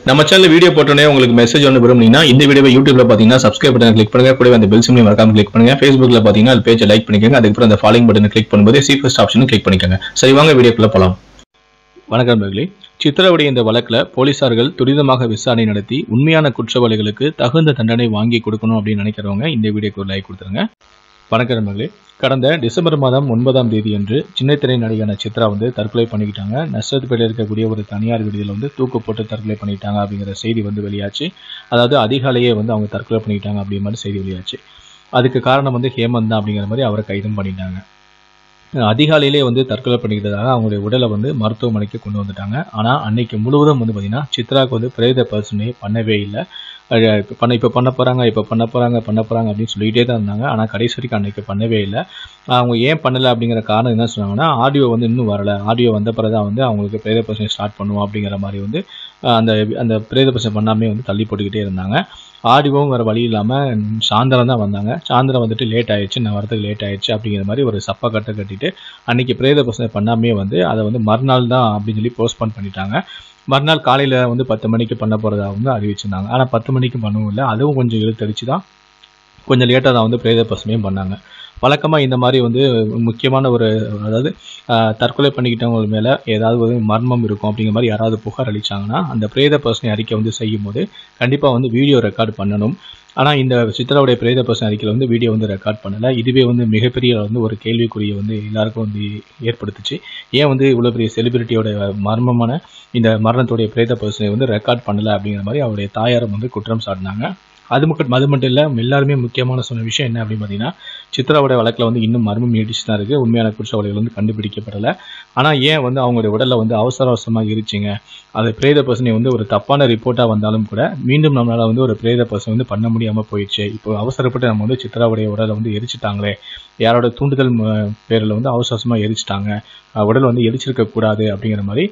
நம்ம channel video போட்டோன்னே உங்களுக்கு மெசேஜ் ஒன்று விரும்புனீங்கன்னா இந்த வீடியோவை யூடியூப்ல பார்த்தீங்கன்னா சப்ஸ்கிரைப் பட்டன் கிளிக் பண்ணுங்க கூடவே அந்த பெல் சிம்லையும் மறக்காம கிளிக் பண்ணுங்க ஃபேஸ்புக்ல பார்த்தீங்கன்னா அது பேஜை லைக் பண்ணிக்கோங்க அதுக்கப்புறம் அந்த ஃபாலோயிங் பட்டனை கிளிக் பண்ணும்போது சி ஃபர்ஸ்ட் ஆப்ஷனும் கிளிக் பண்ணிக்கோங்க சரி வாங்க வீடியோக்குள்ள போலாம் வணக்கம் நண்பர்களே சித்திரவதை இந்த வழக்கில் போலீசார்கள் துரிதமாக விசாரணை நடத்தி உண்மையான குற்றவாளிகளுக்கு தகுந்த தண்டனை வாங்கி கொடுக்கணும் அப்படின்னு நினைக்கிறவங்க இந்த வீடியோக்கு ஒரு லைக் கொடுத்துருங்க வணக்கம் நண்பர்களே கடந்த டிசம்பர் மாதம் ஒன்பதாம் தேதி அன்று சின்னத்திரை நடிகையான சித்ரா வந்து தற்கொலை பண்ணிக்கிட்டாங்க நஷ்டத்துப்பேட்டில் இருக்கக்கூடிய ஒரு தனியார் விடுதியில் வந்து தூக்கு போட்டு தற்கொலை பண்ணிட்டாங்க அப்படிங்கிற செய்தி வந்து வெளியாச்சு அதாவது அதிகாலையே வந்து அவங்க தற்கொலை பண்ணிக்கிட்டாங்க அப்படிங்கிற மாதிரி செய்தி வெளியாச்சு அதுக்கு காரணம் வந்து ஹேமந்த் தான் அப்படிங்கிற மாதிரி அவரை கைதும் பண்ணிட்டாங்க அதிகாலையிலே வந்து தற்கொலை பண்ணிக்கிட்டதாக அவங்களுடைய உடலை வந்து மருத்துவமனைக்கு கொண்டு வந்துட்டாங்க ஆனால் அன்னைக்கு முழுவதும் வந்து பார்த்தீங்கன்னா சித்ராவுக்கு வந்து பிரேத பரிசோதனை பண்ணவே இல்லை அது இப்ப பண்ண இப்போ பண்ண போகிறாங்க இப்போ பண்ண போகிறாங்க பண்ண போகிறாங்க அப்படின்னு சொல்லிகிட்டே தான் இருந்தாங்க ஆனால் கடைசி வரைக்கும் அன்னைக்கு பண்ணவே இல்லை அவங்க ஏன் பண்ணலை அப்படிங்கிற காரணம் என்ன சொன்னாங்கன்னா ஆடியோ வந்து இன்னும் வரலை ஆடியோ வந்த பிறகு தான் வந்து அவங்களுக்கு பிரேத பரிசோதனை ஸ்டார்ட் பண்ணுவோம் அப்படிங்கிற மாதிரி வந்து அஹ், அந்த அந்த பிரேத பரிசோதனை பண்ணாமே வந்து தள்ளி போட்டுக்கிட்டே இருந்தாங்க ஆடியோவும் வேறு வழி இல்லாமல் சாயந்தரம் தான் வந்தாங்க சாயந்தரம் வந்துட்டு லேட் ஆயிடுச்சு நான் வரதுக்கு லேட் ஆயிடுச்சு அப்படிங்கிற மாதிரி ஒரு சப்பா கட்டை கட்டிட்டு அன்னைக்கு பிரேத பரிசோதனை பண்ணாமே வந்து அதை வந்து மறுநாள் தான் அப்படின்னு சொல்லி போஸ்ட்போன் பண்ணிட்டாங்க மறுநாள் காலையில் வந்து பத்து மணிக்கு பண்ண போகிறதா வந்து அறிவிச்சிருந்தாங்க ஆனால் பத்து மணிக்கு பண்ணவும் இல்லை அதுவும் கொஞ்சம் இழுத்தடிச்சு தான் கொஞ்சம் லேட்டாக தான் வந்து பிரேத பரிசோதனையும் பண்ணாங்க வழக்கமாக இந்த மாதிரி வந்து முக்கியமான ஒரு அதாவது ஆஹ், தற்கொலை பண்ணிக்கிட்டவங்க மேலே ஏதாவது ஒரு மர்மம் இருக்கும் அப்படிங்கிற மாதிரி யாராவது புகார் அளிச்சாங்கன்னா அந்த பிரேத பரிசோதனை அறிக்கை வந்து செய்யும் போது கண்டிப்பாக வந்து வீடியோ ரெக்கார்ட் பண்ணணும் ஆனால் இந்த சித்ராவுடைய பிரேத பரிசோதனை அறிக்கையில் வந்து வீடியோ வந்து ரெக்கார்ட் பண்ணலை இதுவே வந்து மிகப்பெரிய வந்து ஒரு கேள்விக்குறியை வந்து எல்லாருக்கும் வந்து ஏற்படுத்துச்சு ஏன் வந்து இவ்வளோ பெரிய செலிபிரிட்டியோட மர்மமான இந்த மரணத்துடைய பிரேத பரிசோதனை வந்து ரெக்கார்ட் பண்ணலை அப்படிங்கிற மாதிரி அவருடைய தாயாரும் வந்து குற்றம் சாட்டினாங்க அது மட்டும் அது மட்டும் இல்லை எல்லாருமே முக்கியமான சொன்ன விஷயம் என்ன அப்படின்னு பார்த்தீங்கன்னா சித்ராவோட வழக்கில் வந்து இன்னும் மர்மம் நீடிச்சு தான் இருக்குது உண்மையான குற்றவாளிகள் வந்து கண்டுபிடிக்கப்படலை ஆனால் ஏன் வந்து அவங்களுடைய உடலில் வந்து அவசர அவசரமாக இருந்துச்சுங்க அது பிரேத பரிசோதனை வந்து ஒரு தப்பான ரிப்போர்ட்டாக வந்தாலும் கூட மீண்டும் நம்மளால் வந்து ஒரு பிரேத பரிசோதனை வந்து பண்ண முடியாமல் போயிடுச்சு இப்போ அவசரப்பட்டு நம்ம வந்து சித்ராவுடைய உடலை வந்து எரிச்சிட்டாங்களே யாரோட தூண்டுதல் பேரில் வந்து அவசர அவசரமாக எரிச்சிட்டாங்க அஹ் உடல் வந்து எரிச்சிருக்க கூடாது அப்படிங்கிற மாதிரி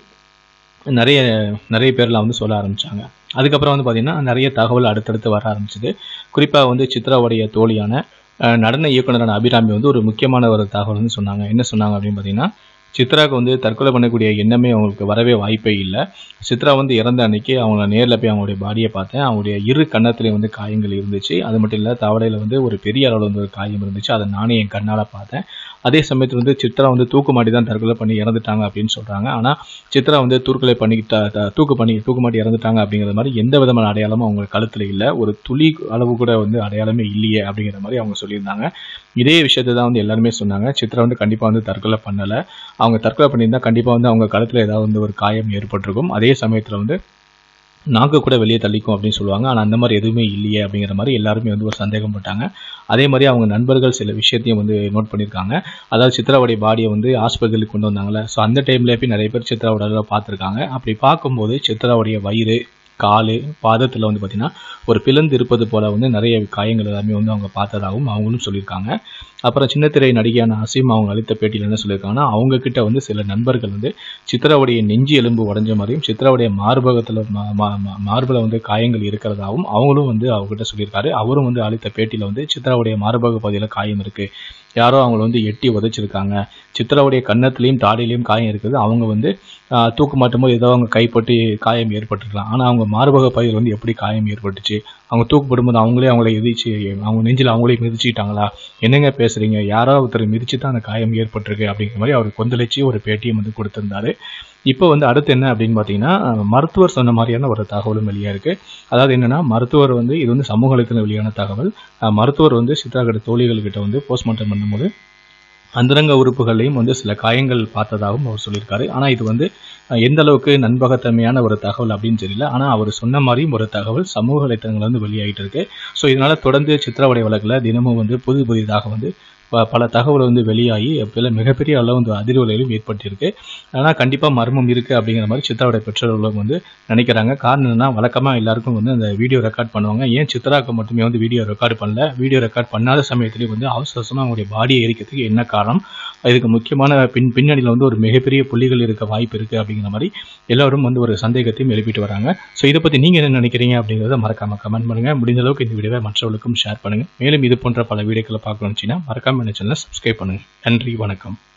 நிறைய நிறைய பேர்லாம் வந்து சொல்ல ஆரம்பிச்சாங்க அதுக்கப்புறம் வந்து பார்த்திங்கன்னா நிறைய தகவல் அடுத்தடுத்து வர ஆரம்பிச்சது குறிப்பாக வந்து சித்ராவுடைய தோழியான அஹ், நடன இயக்குனரான அபிராமி வந்து ஒரு முக்கியமான ஒரு தகவல் வந்து சொன்னாங்க என்ன சொன்னாங்க அப்படின்னு பார்த்தீங்கன்னா சித்ராவுக்கு வந்து தற்கொலை பண்ணக்கூடிய எண்ணமே அவங்களுக்கு வரவே வாய்ப்பே இல்லை சித்ரா வந்து இறந்த அன்னைக்கு அவங்க நேரில் போய் அவங்களுடைய பாடியை பார்த்தேன் அவங்களுடைய இரு கன்னத்துலேயும் வந்து காயங்கள் இருந்துச்சு அது மட்டும் இல்லை தவடையில் வந்து ஒரு பெரிய அளவில் வந்து ஒரு காயம் இருந்துச்சு அதை நானே என் கண்ணால் பார்த்தேன் அதே சமயத்தில் வந்து சித்ரா வந்து தூக்கு மாட்டி தான் தற்கொலை பண்ணி இறந்துட்டாங்க அப்படின்னு சொல்கிறாங்க ஆனால் சித்ரா வந்து தூக்குலை பண்ணிக்கிட்ட த- தூக்கு பண்ணி தூக்கு மாட்டி இறந்துட்டாங்க அப்படிங்கிற மாதிரி எந்த விதமான அடையாளமும் அவங்க கழுத்தில் இல்லை ஒரு துளி அளவு கூட வந்து அடையாளமே இல்லையே அப்படிங்கிற மாதிரி அவங்க சொல்லியிருந்தாங்க இதே விஷயத்தை தான் வந்து எல்லாருமே சொன்னாங்க சித்ரா வந்து கண்டிப்பாக வந்து தற்கொலை பண்ணலை அவங்க தற்கொலை பண்ணியிருந்தா கண்டிப்பாக வந்து அவங்க கழுத்தில் ஏதாவது வந்து ஒரு காயம் ஏற்பட்டிருக்கும் அதே சமயத்தில் வந்து நாக்கு கூட வெளியே தள்ளிக்கும் அப்படின்னு சொல்லுவாங்க ஆனால் அந்த மாதிரி எதுவுமே இல்லையே அப்படிங்கிற மாதிரி எல்லாருமே வந்து ஒரு சந்தேகம் பட்டாங்க அதே மாதிரி அவங்க நண்பர்கள் சில விஷயத்தையும் வந்து நோட் பண்ணியிருக்காங்க அதாவது சித்ராவுடைய பாடியை வந்து ஹாஸ்பிட்டலுக்கு கொண்டு வந்தாங்கல்ல ஸோ அந்த டைம்ல போய் நிறைய பேர் சித்ராவோட அளவு பார்த்துருக்காங்க அப்படி பார்க்கும்போது சித்ராவுடைய வயிறு கால் பாதத்தில் வந்து பார்த்திங்கன்னா ஒரு பிளந்து இருப்பது போல வந்து நிறைய காயங்கள் எல்லாமே வந்து அவங்க பார்த்ததாகவும் அவங்களும் சொல்லியிருக்காங்க அப்புறம் சின்னத்திரை நடிகையான அசீம் அவங்க அளித்த பேட்டியில் என்ன சொல்லியிருக்காங்கன்னா அவங்க கிட்ட வந்து சில நண்பர்கள் வந்து சித்ராவுடைய நெஞ்சு எலும்பு உடஞ்ச மாதிரியும் சித்ராவுடைய மார்பகத்தில் மார்பில் வந்து காயங்கள் இருக்கிறதாகவும் அவங்களும் வந்து அவங்ககிட்ட சொல்லியிருக்காரு அவரும் வந்து அளித்த பேட்டியில் வந்து சித்ராவுடைய மார்பக பகுதியில் காயம் இருக்கு யாரோ அவங்கள வந்து எட்டி உதைச்சிருக்காங்க சித்ராவுடைய கன்னத்துலேயும் தாடியிலையும் காயம் இருக்குது அவங்க வந்து ஆஹ், தூக்கு மாட்டும் போது ஏதோ அவங்க கைப்பட்டு காயம் ஏற்பட்டிருக்கலாம் ஆனால் அவங்க மார்பக பகுதியில் வந்து எப்படி காயம் ஏற்பட்டுச்சு அவங்க தூக்கு போடும்போது அவங்களே அவங்கள எதிர்த்து அவங்க நெஞ்சில் அவங்களே மிதிச்சுக்கிட்டாங்களா என்னங்க பேசுறீங்க யாரோ ஒருத்தர் மிதிச்சு தான் அந்த காயம் ஏற்பட்டிருக்கு அப்படிங்கிற மாதிரி அவர் கொந்தளிச்சு ஒரு பேட்டியும் வந்து கொடுத்திருந்தாரு இப்போ வந்து அடுத்து என்ன அப்படின்னு பார்த்தீங்கன்னா அஹ், மருத்துவர் சொன்ன மாதிரியான ஒரு தகவலும் வெளியாக இருக்கு அதாவது என்னன்னா மருத்துவர் வந்து இது வந்து சமூக வலைத்தளத்தில் வெளியான தகவல் அஹ், மருத்துவர் வந்து சித்ராகட தோழிகள்கிட்ட வந்து போஸ்ட்மார்ட்டம் பண்ணும்போது அந்தரங்க உறுப்புகளையும் வந்து சில காயங்கள் பார்த்ததாகவும் அவர் சொல்லியிருக்காரு ஆனால் இது வந்து அஹ், எந்த அளவுக்கு நண்பகத்தன்மையான ஒரு தகவல் அப்படின்னு தெரியல ஆனால் அவர் சொன்ன மாதிரியும் ஒரு தகவல் சமூக வலைத்தளங்கள் வந்து வெளியாகிட்டு இருக்கு ஸோ இதனால தொடர்ந்து சித்ராவுடைய வழக்கில் தினமும் வந்து புது புதிதாக வந்து ப- பல தகவல் வந்து வெளியாகி பல மிகப்பெரிய அளவு வந்து அதிர்வலையிலும் ஏற்பட்டிருக்கு ஆனால் கண்டிப்பாக மர்மம் இருக்குது அப்படிங்கிற மாதிரி சித்ராவுடைய பெற்றோர்களும் வந்து நினைக்கிறாங்க காரணம் என்னன்னா வழக்கமாக எல்லாருக்கும் வந்து அந்த வீடியோ ரெக்கார்ட் பண்ணுவாங்க ஏன் சித்ராவுக்கு மட்டுமே வந்து வீடியோ ரெக்கார்ட் பண்ணல வீடியோ ரெக்கார்ட் பண்ணாத சமயத்துலேயும் வந்து அவசர அவசரமாக அவங்களுடைய பாடியை எரிக்கிறதுக்கு என்ன காரணம் இதுக்கு முக்கியமான பின் பின்னணியில் வந்து ஒரு மிகப்பெரிய புள்ளிகள் இருக்க வாய்ப்பு இருக்குது அப்படிங்கிற மாதிரி எல்லாரும் வந்து ஒரு சந்தேகத்தையும் எழுப்பிட்டு வராங்க ஸோ இதை பற்றி நீங்கள் என்ன நினைக்கிறீங்க அப்படிங்கிறத மறக்காம கமெண்ட் பண்ணுங்கள் முடிந்த அளவுக்கு இந்த வீடியோவை மற்றவர்களுக்கும் ஷேர் பண்ணுங்கள் மேலும் இது போன்ற பல வீடியோக்களை பார்க்கணும்னு வச்சுன்னா மறக்காம என்ன சேனலை சப்ஸ்கிரைப் பண்ணுங்கள் நன்றி வணக்கம்